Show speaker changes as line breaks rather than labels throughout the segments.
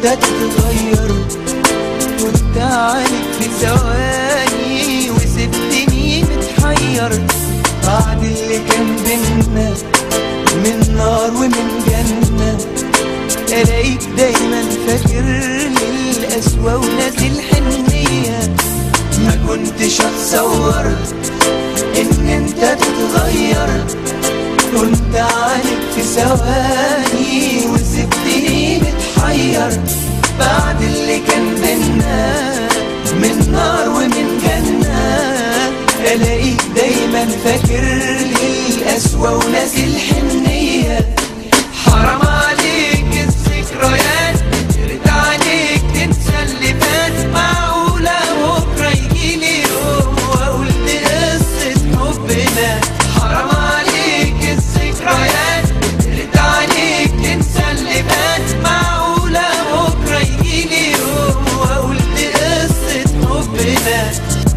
تتغير كنت عليك في ثواني وسبتني متحير بعد اللي كان بينا من نار ومن جنة الاقيك دايما فاكر للقسوة ونازل حنية ما كنتش اتصور ان انت تتغير كنت عليك في ثواني وسبتني متحير بعد اللي كان بينا من نار ومن جنة الاقيك دايما فاكر للقسوة ونازل حنية حرام عليك الذكريات رد عليك تنسى اللي فات معقولة بكرة يجيلي يوم واقول دي قصة حبنا حرام عليك الذكريات رد عليك تنسى اللي فات معقولة بكرة يجيلي يوم واقول دي قصة حبنا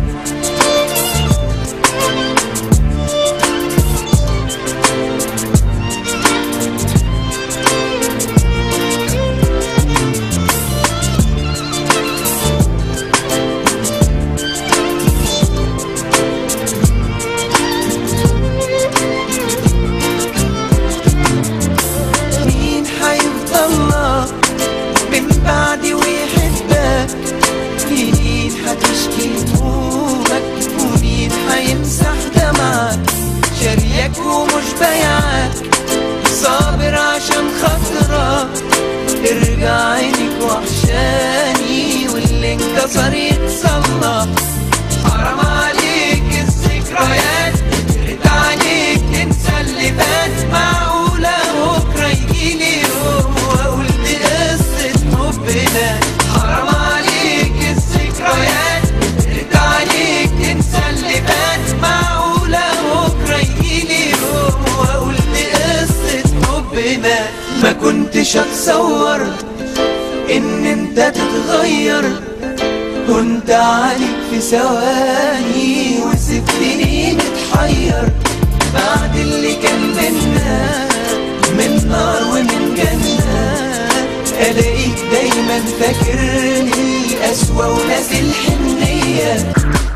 مين حيفضل لك من بعدي ويحبك مين هتشكي همومك ومين هيمسح دمعك شاريك ومش بايعك صابر عشان خاطرك ارجع عينك وحشاني واللي انكسر يتصلح حرام عليك الذكريات رد عليك تنسى اللي فات معقولة بكرة يجيلي يوم واقول دي قصة حبنا حرام عليك الذكريات رد عليك تنسى اللي فات معقولة بكرة يجيلي يوم واقول دي قصة حبنا ما كنتش اتصور ان انت تتغير كنت عليك في ثواني وسبتني متحير بعد اللي كان بينا من نار ومن جنة الاقيك دايما فاكر القسوة ونازل حنية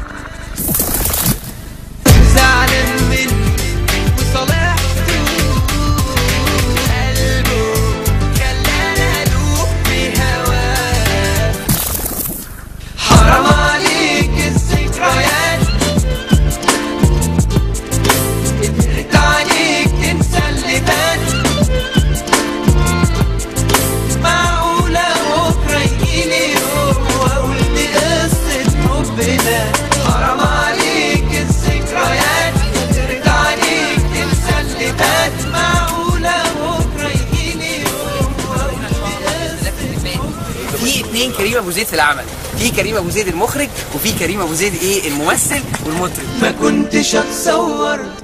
زعلان مني وصالحته قلبه خلاني ادوب في هواه حرام عليك الذكريات قدرت عليك تنسى اللي فات معقولة بكرة يجيلي يوم واقول دي قصة حبنا حرام عليك الذكريات قدرت عليك تنسى اللي فات معقولة بكرة يجيلي يوم واقول دي قصة
في اتنين كريم ابو زيد في العمل في كريم ابو زيد المخرج وفي كريم ابو زيد ايه الممثل والمطرب
ما كنتش اتصور